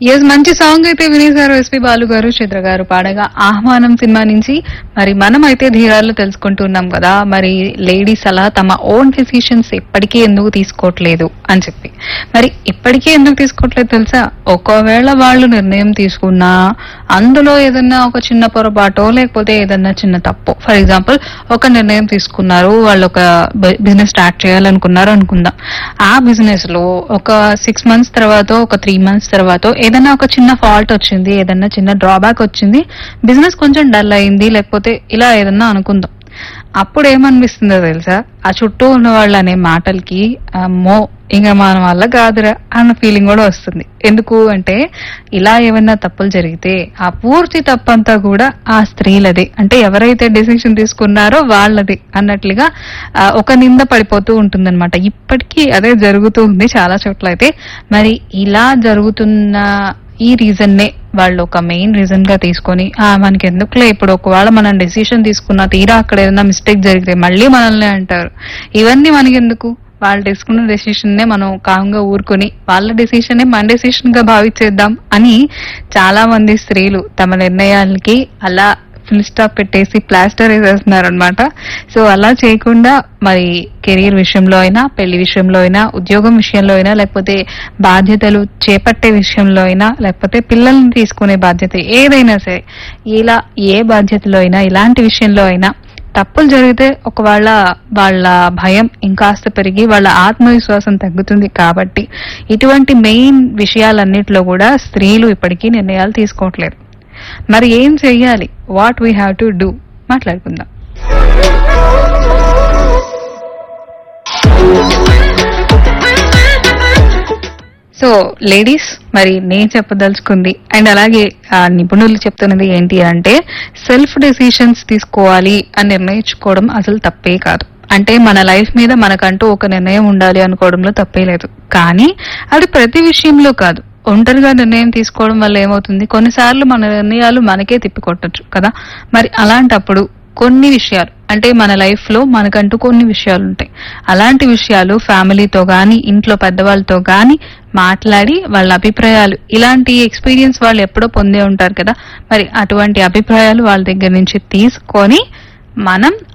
yes మంచి song అయితే వినేశారు SP Balu గారు చిత్ర గారు పాడగా ఆహ్వానం సినిమా నుంచి మరి మనం అయితే ధీరాలు తెలుసుకుంటున్నాం కదా మరి లేడీస్ అలా తమ ఓన్ డెసిషన్స్ ఇప్పటికీ ఎందుకు తీసుకోవట్లేదు అని చెప్పి మరి ఇప్పటికీ ఎందుకు తీసుకోవట్లేదు తెలుసా ఒకవేళ వాళ్ళు నిర్ణయం తీసుకున్నా అందులో ఏదన్నా ఒక చిన్న పొరపాటో లేకపోతే ఏదన్నా చిన్న తప్పు ఫర్ ఎగ్జాంపుల్ ఒక నిర్ణయం తీసుకున్నారు వాళ్ళు ఒక బిజినెస్ స్టార్ట్ చేయాలనుకున్నారు అనుకుందాం ఆ బిజినెస్ లో ఒక సిక్స్ మంత్స్ తర్వాత ఒక త్రీ మంత్స్ తర్వాత ఏదైనా ఒక చిన్న ఫాల్ట్ వచ్చింది ఏదైనా చిన్న డ్రాబ్యాక్ వచ్చింది బిజినెస్ కొంచెం డల్ అయింది లేకపోతే ఇలా ఏదన్నా అనుకుందాం అప్పుడు ఏమనిపిస్తుందో తెలుసా ఆ చుట్టూ ఉన్న వాళ్ళు అనే మాటలకి అమ్మో ఇంకా మన వల్ల కాదురా అన్న ఫీలింగ్ కూడా వస్తుంది ఎందుకు అంటే ఇలా ఏమైనా తప్పులు జరిగితే ఆ పూర్తి తప్పంతా కూడా ఆ స్త్రీలదే అంటే ఎవరైతే డెసిషన్ తీసుకున్నారో వాళ్ళది అన్నట్లుగా ఆ, ఒక నింద పడిపోతూ ఉంటుందన్నమాట ఇప్పటికీ అదే జరుగుతూ ఉంది చాలా చోట్ల అయితే మరి ఇలా జరుగుతున్న ఈ రీజన్ నే వాళ్ళు ఒక మెయిన్ రీజన్ గా తీసుకొని ఆ మనకి ఎందుకులే ఇప్పుడు ఒకవేళ మనం డెసిషన్ తీసుకున్నా తీరా అక్కడ ఏదైనా మిస్టేక్ జరిగితే మళ్ళీ మనల్ని అంటారు ఇవన్నీ మనకి ఎందుకు వాళ్ళు తీసుకున్న డెసిషన్ నే మనం కామ్గా ఊరుకొని వాళ్ళ డెసిషన్ మన డెసిషన్ గా భావించేద్దాం అని చాలా మంది స్త్రీలు తమ నిర్ణయాలకి అలా ఫుల్ స్టాప్ పెట్టేసి ప్లాస్టర్ వేసేస్తున్నారు అనమాట సో అలా చేయకుండా మరి కెరీర్ విషయంలో అయినా పెళ్లి విషయంలో అయినా ఉద్యోగం విషయంలో అయినా లేకపోతే బాధ్యతలు చేపట్టే విషయంలో అయినా లేకపోతే పిల్లల్ని తీసుకునే బాధ్యత ఏదైనా సరే ఇలా ఏ బాధ్యతలో అయినా ఇలాంటి విషయంలో అయినా తప్పులు జరిగితే ఒకవేళ వాళ్ళ భయం ఇంకాస్త పెరిగి వాళ్ళ ఆత్మవిశ్వాసం తగ్గుతుంది కాబట్టి ఇటువంటి మెయిన్ విషయాలన్నిటిలో కూడా స్త్రీలు ఇప్పటికీ నిర్ణయాలు తీసుకోవట్లేదు మరి ఏం చెయ్యాలి what we have to do మాట్లాడుకుందాం సో లేడీస్ మరి నేను చెప్పదలుచుకుంది అండ్ అలాగే ఆ నిపుణులు చెప్తున్నది ఏంటి అంటే సెల్ఫ్ డెసిషన్స్ తీసుకోవాలి అని నిర్ణయించుకోవడం అసలు తప్పే కాదు అంటే మన లైఫ్ మీద మనకంటూ ఒక నిర్ణయం ఉండాలి అనుకోవడంలో తప్పే లేదు కానీ అది ప్రతి విషయంలో కాదు ఒంటరిగా నిర్ణయం తీసుకోవడం వల్ల ఏమవుతుంది కొన్నిసార్లు మన నిర్ణయాలు మనకే తిప్పికొట్టచ్చు కదా మరి అలాంటప్పుడు కొన్ని విషయాలు అంటే మన లైఫ్ లో మనకంటూ కొన్ని విషయాలు ఉంటాయి అలాంటి విషయాలు ఫ్యామిలీతో గాని ఇంట్లో పెద్దవాళ్ళతో గాని మాట్లాడి వాళ్ళ అభిప్రాయాలు ఇలాంటి ఎక్స్పీరియన్స్ వాళ్ళు ఎప్పుడో పొందే ఉంటారు కదా మరి అటువంటి అభిప్రాయాలు వాళ్ళ దగ్గర నుంచి తీసుకొని మనం